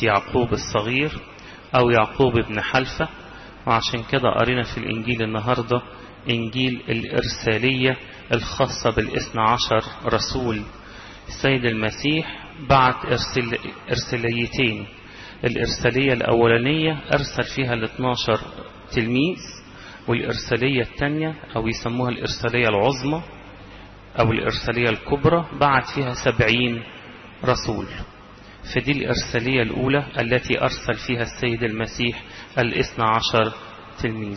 يعقوب الصغير أو يعقوب ابن حلفة وعشان كده قرينا في الإنجيل النهاردة إنجيل الإرسالية الخاصة بالاثنى عشر رسول السيد المسيح بعت إرسل إرساليتين الإرسالية الأولانية أرسل فيها ال 12 تلميذ والإرسالية الثانية أو يسموها الإرسالية العظمى أو الإرسالية الكبرى بعت فيها سبعين رسول فدي الإرسالية الأولى التي أرسل فيها السيد المسيح الاثنى عشر تلميذ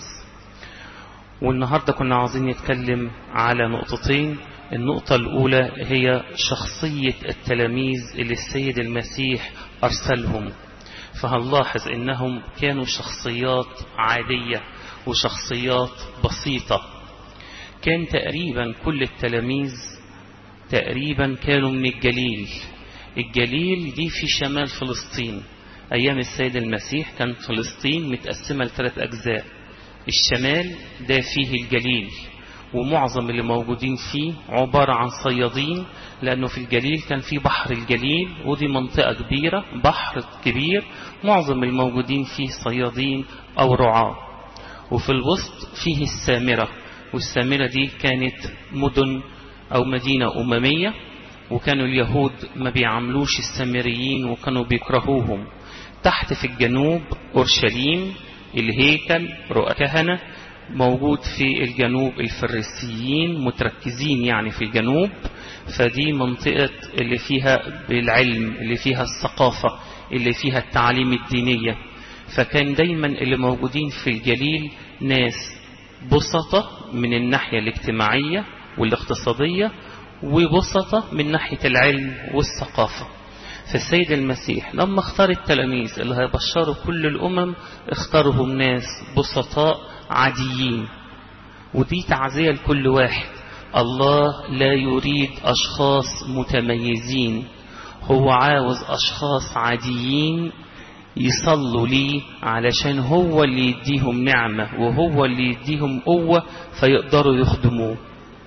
والنهاردة كنا عاوزين نتكلم على نقطتين النقطة الأولى هي شخصية التلاميذ اللي السيد المسيح أرسلهم فهنلاحظ إنهم كانوا شخصيات عادية وشخصيات بسيطة كان تقريبا كل التلاميذ تقريبا كانوا من الجليل الجليل دي في شمال فلسطين أيام السيد المسيح كان فلسطين متقسمة لثلاث أجزاء الشمال ده فيه الجليل ومعظم اللي موجودين فيه عبارة عن صيادين لأنه في الجليل كان في بحر الجليل ودي منطقة كبيرة بحر كبير معظم الموجودين فيه صيادين أو رعاة وفي الوسط فيه السامرة والسامرة دي كانت مدن أو مدينة أممية وكانوا اليهود ما بيعملوش السامريين وكانوا بيكرهوهم تحت في الجنوب أورشليم الهيكل رؤى كهنة موجود في الجنوب الفريسيين متركزين يعني في الجنوب فدي منطقة اللي فيها العلم اللي فيها الثقافة اللي فيها التعليم الدينية فكان دايما اللي موجودين في الجليل ناس بسطة من الناحية الاجتماعية والاقتصادية وبسطة من ناحية العلم والثقافة فالسيد المسيح لما اختار التلاميذ اللي هيبشروا كل الأمم اختارهم ناس بسطاء عاديين ودي تعزية لكل واحد الله لا يريد أشخاص متميزين هو عاوز أشخاص عاديين يصلوا ليه علشان هو اللي يديهم نعمة وهو اللي يديهم قوة فيقدروا يخدموه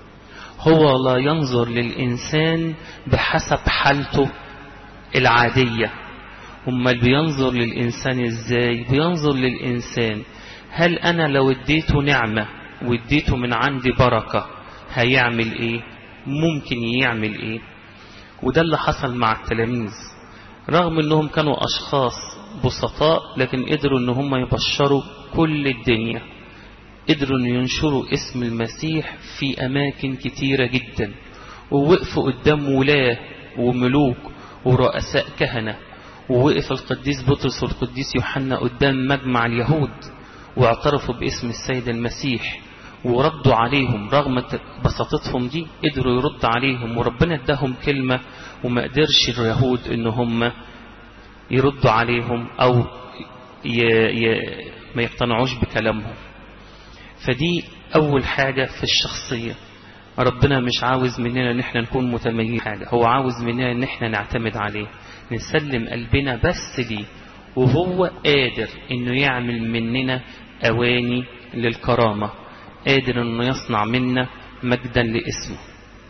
هو لا ينظر للإنسان بحسب حالته العادية امال بينظر للإنسان إزاي بينظر للإنسان هل أنا لو اديته نعمة واديته من عندي بركة هيعمل إيه ممكن يعمل إيه وده اللي حصل مع التلاميذ رغم أنهم كانوا أشخاص بسطاء لكن قدروا أن هم يبشروا كل الدنيا قدروا أن ينشروا اسم المسيح في أماكن كتيرة جدا ووقفوا قدام ولاة وملوك ورؤساء كهنة ووقف القديس بطرس والقديس يوحنا قدام مجمع اليهود واعترفوا باسم السيد المسيح وردوا عليهم رغم بساطتهم دي قدروا يرد عليهم وربنا اداهم كلمة وما قدرش اليهود ان هم يردوا عليهم او ي... ي... ما يقتنعوش بكلامهم فدي اول حاجة في الشخصية ربنا مش عاوز مننا ان احنا نكون متميزين حاجة هو عاوز مننا ان احنا نعتمد عليه نسلم قلبنا بس ليه وهو قادر انه يعمل مننا اواني للكرامة قادر انه يصنع منا مجدا لاسمه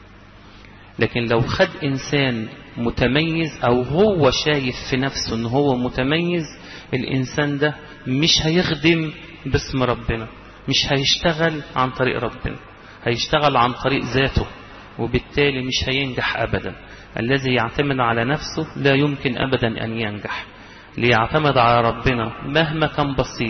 لكن لو خد انسان متميز او هو شايف في نفسه ان هو متميز الانسان ده مش هيخدم باسم ربنا مش هيشتغل عن طريق ربنا هيشتغل عن طريق ذاته وبالتالي مش هينجح أبدا الذي يعتمد على نفسه لا يمكن أبدا أن ينجح ليعتمد على ربنا مهما كان بسيط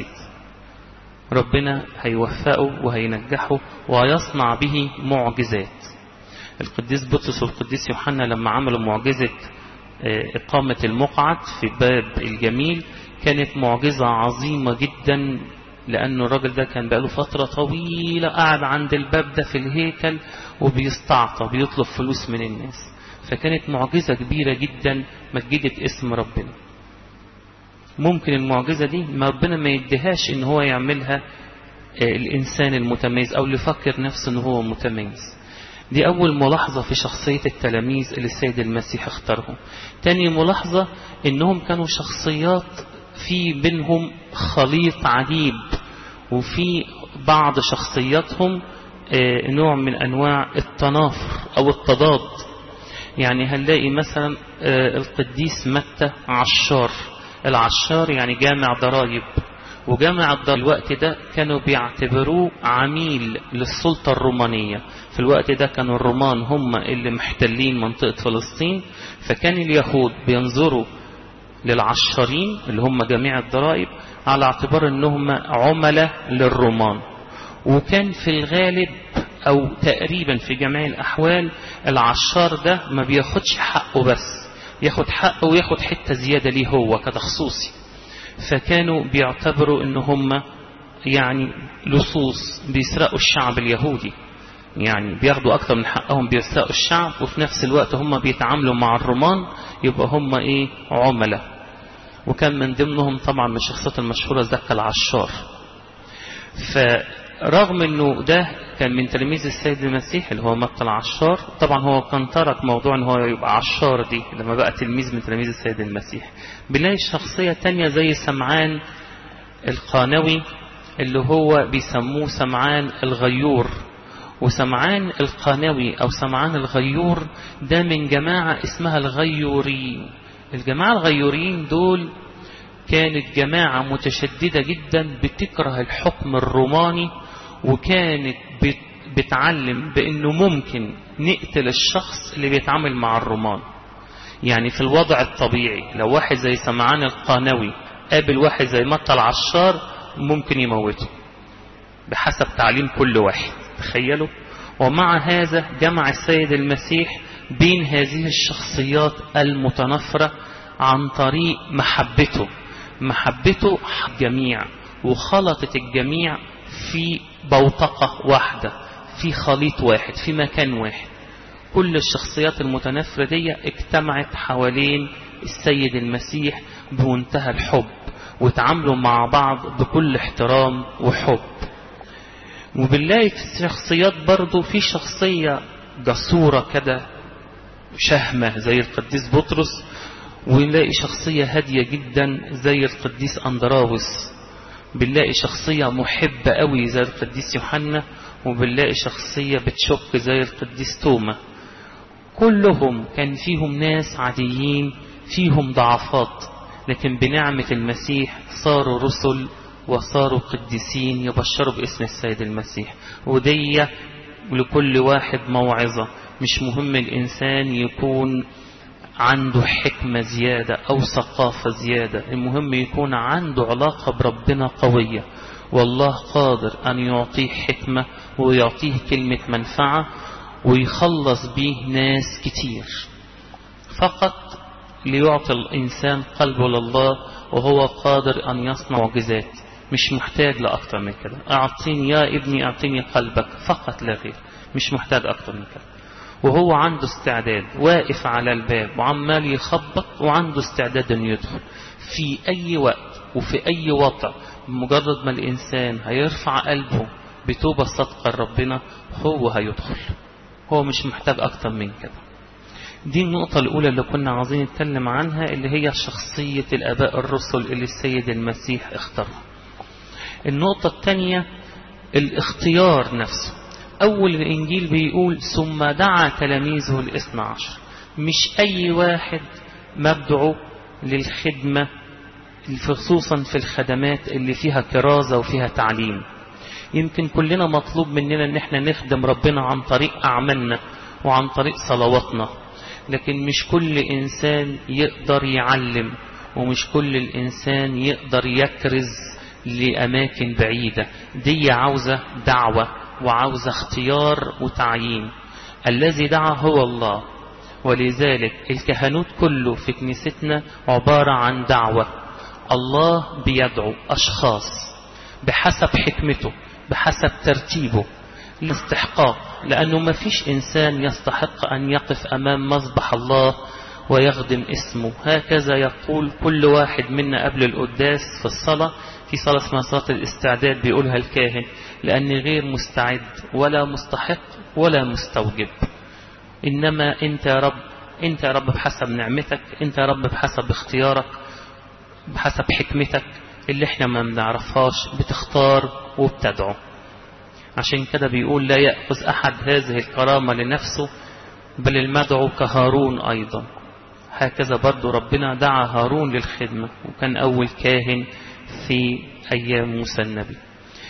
ربنا هيوفقه وهينجحه ويصنع به معجزات القديس بطرس والقديس يوحنا لما عملوا معجزة إقامة المقعد في باب الجميل كانت معجزة عظيمة جدا لأنه الراجل ده كان بقاله فترة طويلة قاعد عند الباب ده في الهيكل وبيستعطى بيطلب فلوس من الناس فكانت معجزة كبيرة جدا مجدت اسم ربنا ممكن المعجزة دي ما ربنا ما يديهاش ان هو يعملها الإنسان المتميز أو اللي يفكر نفسه ان هو متميز دي أول ملاحظة في شخصية التلاميذ اللي السيد المسيح اختارهم تاني ملاحظة انهم كانوا شخصيات في بينهم خليط عجيب وفي بعض شخصياتهم نوع من أنواع التنافر أو التضاد يعني هنلاقي مثلا القديس متى عشار العشار يعني جامع ضرايب وجامع الضرايب الوقت ده كانوا بيعتبروه عميل للسلطة الرومانية في الوقت ده كانوا الرومان هم اللي محتلين منطقة فلسطين فكان اليهود بينظروا للعشارين اللي هم جميع الضرائب على اعتبار انهم عملاء للرومان وكان في الغالب او تقريبا في جميع الاحوال العشار ده ما بياخدش حقه بس ياخد حقه وياخد حتة زيادة ليه هو كده خصوصي فكانوا بيعتبروا ان هم يعني لصوص بيسرقوا الشعب اليهودي يعني بياخدوا اكتر من حقهم بيسرقوا الشعب وفي نفس الوقت هم بيتعاملوا مع الرومان يبقى هم ايه عملاء وكان من ضمنهم طبعا من الشخصيات المشهورة زكا العشار فرغم انه ده كان من تلاميذ السيد المسيح اللي هو مكة العشار طبعا هو كان ترك موضوع ان هو يبقى عشار دي لما بقى تلميذ من تلاميذ السيد المسيح بنلاقي شخصية تانية زي سمعان القانوي اللي هو بيسموه سمعان الغيور وسمعان القانوي او سمعان الغيور ده من جماعة اسمها الغيورين الجماعة الغيورين دول كانت جماعة متشددة جدا بتكره الحكم الروماني وكانت بتعلم بانه ممكن نقتل الشخص اللي بيتعامل مع الرومان يعني في الوضع الطبيعي لو واحد زي سمعان القانوي قابل واحد زي متى العشار ممكن يموته بحسب تعليم كل واحد تخيلوا ومع هذا جمع السيد المسيح بين هذه الشخصيات المتنافرة عن طريق محبته محبته الجميع وخلطت الجميع في بوتقة واحدة في خليط واحد في مكان واحد كل الشخصيات المتنافرة دي اجتمعت حوالين السيد المسيح بمنتهى الحب وتعاملوا مع بعض بكل احترام وحب وبنلاقي في الشخصيات برضو في شخصية جسورة كده شهمة زي القديس بطرس ونلاقي شخصية هادية جدا زي القديس أندراوس بنلاقي شخصية محبة قوي زي القديس يوحنا وبنلاقي شخصية بتشك زي القديس توما كلهم كان فيهم ناس عاديين فيهم ضعفات لكن بنعمة المسيح صاروا رسل وصاروا قديسين يبشروا باسم السيد المسيح ودي لكل واحد موعظة مش مهم الإنسان يكون عنده حكمة زيادة أو ثقافة زيادة المهم يكون عنده علاقة بربنا قوية والله قادر أن يعطيه حكمة ويعطيه كلمة منفعة ويخلص به ناس كتير فقط ليعطي الإنسان قلبه لله وهو قادر أن يصنع معجزات مش محتاج لأكتر من كده أعطيني يا ابني أعطيني قلبك فقط لا غير مش محتاج أكتر من كده وهو عنده استعداد واقف على الباب وعمال يخبط وعنده استعداد أن يدخل في أي وقت وفي أي وضع مجرد ما الإنسان هيرفع قلبه بتوبة صدقة لربنا هو هيدخل هو مش محتاج أكتر من كده دي النقطة الأولى اللي كنا عاوزين نتكلم عنها اللي هي شخصية الآباء الرسل اللي السيد المسيح اختارها النقطة الثانية الاختيار نفسه أول الإنجيل بيقول ثم دعا تلاميذه الاثنى عشر مش أي واحد مبدعو للخدمة خصوصا في الخدمات اللي فيها كرازة وفيها تعليم يمكن كلنا مطلوب مننا ان احنا نخدم ربنا عن طريق أعمالنا وعن طريق صلواتنا لكن مش كل إنسان يقدر يعلم ومش كل الإنسان يقدر يكرز لأماكن بعيدة دي عاوزة دعوة وعاوزة اختيار وتعيين الذي دعا هو الله ولذلك الكهنوت كله في كنيستنا عبارة عن دعوة الله بيدعو أشخاص بحسب حكمته بحسب ترتيبه لاستحقاق لأنه ما فيش إنسان يستحق أن يقف أمام مصبح الله ويخدم اسمه هكذا يقول كل واحد منا قبل القداس في الصلاة في صلاة اسمها صلاة الاستعداد بيقولها الكاهن لأني غير مستعد ولا مستحق ولا مستوجب إنما أنت يا رب أنت يا رب بحسب نعمتك أنت يا رب بحسب اختيارك بحسب حكمتك اللي احنا ما بنعرفهاش بتختار وبتدعو عشان كده بيقول لا يأخذ أحد هذه الكرامة لنفسه بل المدعو كهارون أيضا هكذا برضو ربنا دعا هارون للخدمة وكان أول كاهن في أيام موسى النبي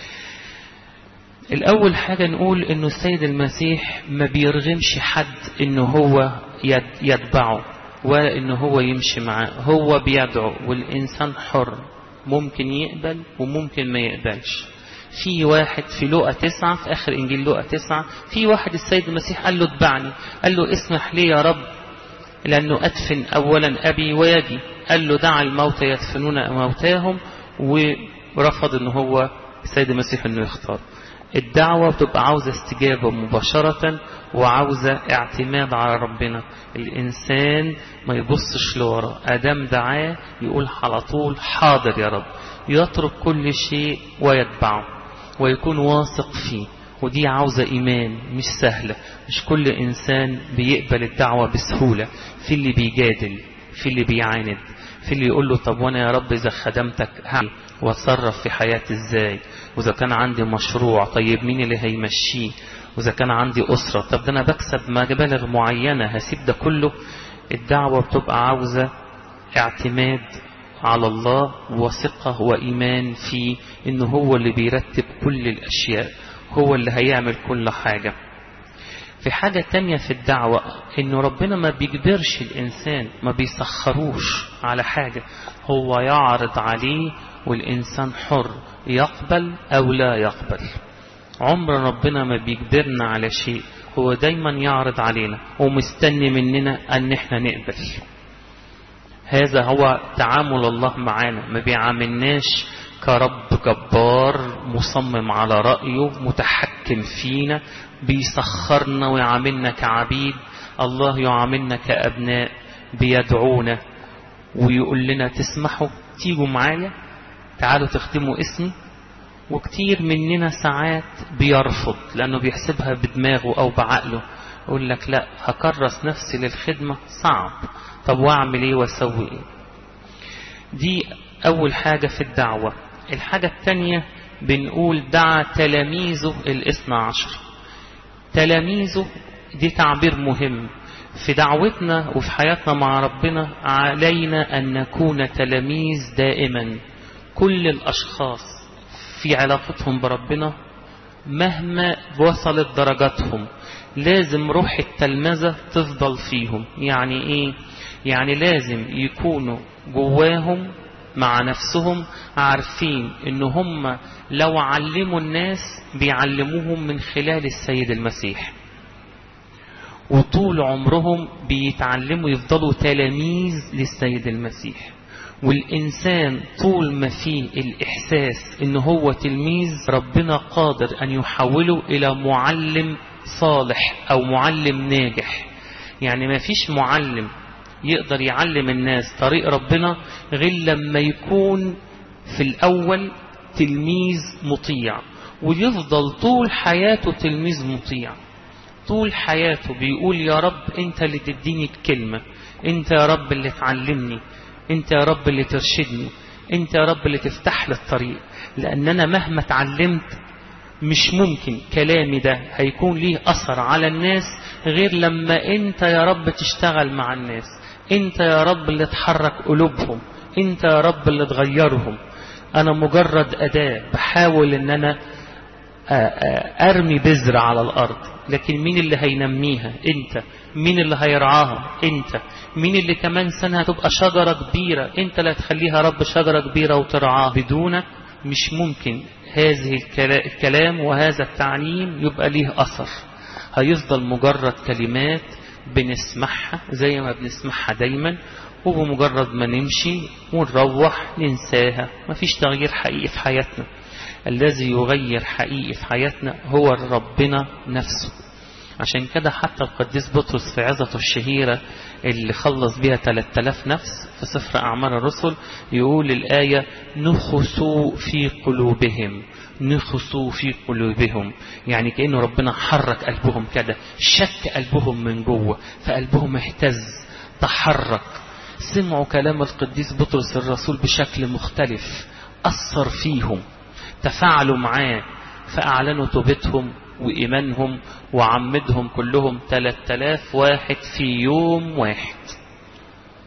الأول حاجة نقول إنه السيد المسيح ما بيرغمش حد إنه هو يتبعه ولا إنه هو يمشي معاه هو بيدعو والإنسان حر ممكن يقبل وممكن ما يقبلش في واحد في لقى تسعة في آخر إنجيل لقى تسعة في واحد السيد المسيح قال له اتبعني قال له اسمح لي يا رب لأنه أدفن أولا أبي ويدي قال له دع الموتى يدفنون موتاهم ورفض أنه هو السيد المسيح أنه يختار الدعوة بتبقى عاوزة استجابة مباشرة وعاوزة اعتماد على ربنا الإنسان ما يبصش لورا أدام دعاه يقول على طول حاضر يا رب يترك كل شيء ويتبعه ويكون واثق فيه ودي عاوزة إيمان مش سهلة مش كل إنسان بيقبل الدعوة بسهولة في اللي بيجادل في اللي بيعاند في اللي يقول له طب وانا يا رب إذا خدمتك هعمل واتصرف في حياتي ازاي واذا كان عندي مشروع طيب مين اللي هيمشيه واذا كان عندي اسره طب ده انا بكسب مبالغ معينه هسيب ده كله الدعوه بتبقى عاوزه اعتماد على الله وثقه وايمان فيه انه هو اللي بيرتب كل الاشياء هو اللي هيعمل كل حاجه في حاجة تانية في الدعوة انه ربنا ما بيجبرش الانسان ما بيسخروش على حاجة هو يعرض عليه والإنسان حر يقبل أو لا يقبل عمر ربنا ما بيجبرنا على شيء هو دايما يعرض علينا ومستني مننا أن احنا نقبل هذا هو تعامل الله معانا ما بيعاملناش كرب جبار مصمم على رأيه متحكم فينا بيسخرنا ويعاملنا كعبيد الله يعاملنا كأبناء بيدعونا ويقول لنا تسمحوا تيجوا معايا تعالوا تخدموا اسمي وكتير مننا ساعات بيرفض لأنه بيحسبها بدماغه أو بعقله يقول لك لا هكرس نفسي للخدمة صعب طب واعمل ايه واسوي ايه دي أول حاجة في الدعوة الحاجة الثانية بنقول دعا تلاميذه الاثنى عشر تلاميذه دي تعبير مهم في دعوتنا وفي حياتنا مع ربنا علينا أن نكون تلاميذ دائما كل الأشخاص في علاقتهم بربنا مهما وصلت درجاتهم لازم روح التلمذة تفضل فيهم يعني ايه يعني لازم يكونوا جواهم مع نفسهم عارفين ان هم لو علموا الناس بيعلموهم من خلال السيد المسيح وطول عمرهم بيتعلموا يفضلوا تلاميذ للسيد المسيح والإنسان طول ما فيه الإحساس إن هو تلميذ ربنا قادر أن يحوله إلى معلم صالح أو معلم ناجح يعني ما فيش معلم يقدر يعلم الناس طريق ربنا غير لما يكون في الأول تلميذ مطيع ويفضل طول حياته تلميذ مطيع طول حياته بيقول يا رب انت اللي تديني الكلمة انت يا رب اللي تعلمني انت يا رب اللي ترشدني انت يا رب اللي تفتح لي الطريق لان انا مهما اتعلمت مش ممكن كلامي ده هيكون ليه اثر على الناس غير لما انت يا رب تشتغل مع الناس انت يا رب اللي تحرك قلوبهم انت يا رب اللي تغيرهم انا مجرد اداة بحاول ان انا ارمي بذرة على الارض لكن مين اللي هينميها انت مين اللي هيرعاها انت مين اللي كمان سنة هتبقى شجرة كبيرة انت اللي هتخليها رب شجرة كبيرة وترعاها بدونك مش ممكن هذه الكلام وهذا التعليم يبقى ليه أثر هيفضل مجرد كلمات بنسمعها زي ما بنسمعها دايما وبمجرد ما نمشي ونروح ننساها مفيش تغيير حقيقي في حياتنا الذي يغير حقيقي في حياتنا هو ربنا نفسه عشان كده حتى القديس بطرس في عظته الشهيرة اللي خلص بها 3000 نفس في سفر أعمال الرسل يقول الآية نخسوا في قلوبهم نخسوا في قلوبهم يعني كأنه ربنا حرك قلبهم كده شك قلبهم من جوه فقلبهم اهتز تحرك سمعوا كلام القديس بطرس الرسول بشكل مختلف أثر فيهم تفاعلوا معاه فأعلنوا توبتهم وإيمانهم وعمدهم كلهم 3000 واحد في يوم واحد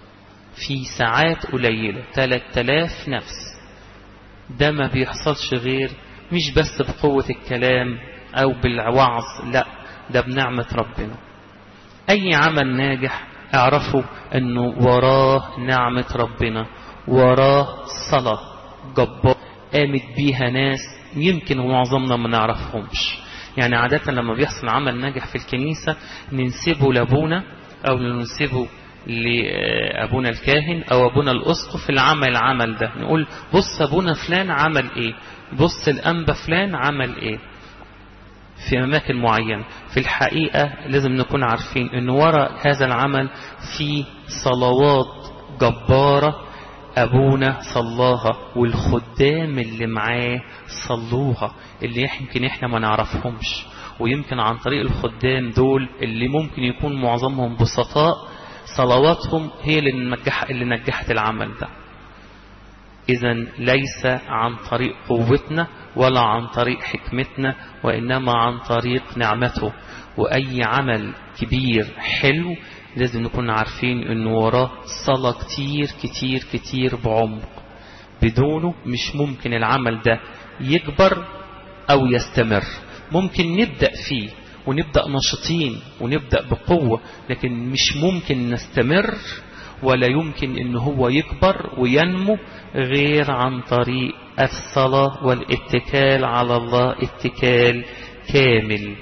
في ساعات قليلة 3000 نفس ده ما بيحصلش غير مش بس بقوة الكلام أو بالوعظ لا ده بنعمة ربنا أي عمل ناجح اعرفوا أنه وراه نعمة ربنا وراه صلاة جبار قامت بيها ناس يمكن معظمنا ما نعرفهمش يعني عادة لما بيحصل عمل ناجح في الكنيسة ننسبه لابونا أو ننسبه لأبونا الكاهن أو أبونا الأسقف اللي عمل العمل ده نقول بص أبونا فلان عمل إيه بص الأنبا فلان عمل إيه في أماكن معينة في الحقيقة لازم نكون عارفين أن وراء هذا العمل في صلوات جبارة أبونا صلاها والخدام اللي معاه صلوها اللي يمكن إحنا ما نعرفهمش ويمكن عن طريق الخدام دول اللي ممكن يكون معظمهم بسطاء صلواتهم هي اللي, نجح اللي نجحت العمل ده إذا ليس عن طريق قوتنا ولا عن طريق حكمتنا وإنما عن طريق نعمته وأي عمل كبير حلو لازم نكون عارفين أنه وراه صلاة كتير كتير كتير بعمق بدونه مش ممكن العمل ده يكبر أو يستمر ممكن نبدأ فيه ونبدأ نشطين ونبدأ بقوة لكن مش ممكن نستمر ولا يمكن ان هو يكبر وينمو غير عن طريق الصلاة والاتكال على الله اتكال كامل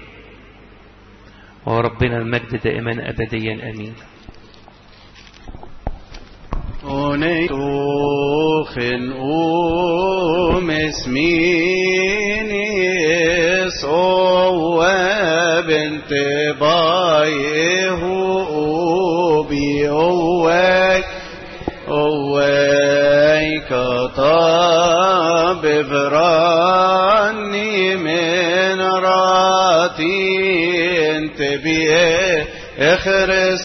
وربنا المجد دائما أبديا أمين Onetochen um es minis o bente bayehu obi owek owek kata bevrani min rati ente bie اخرس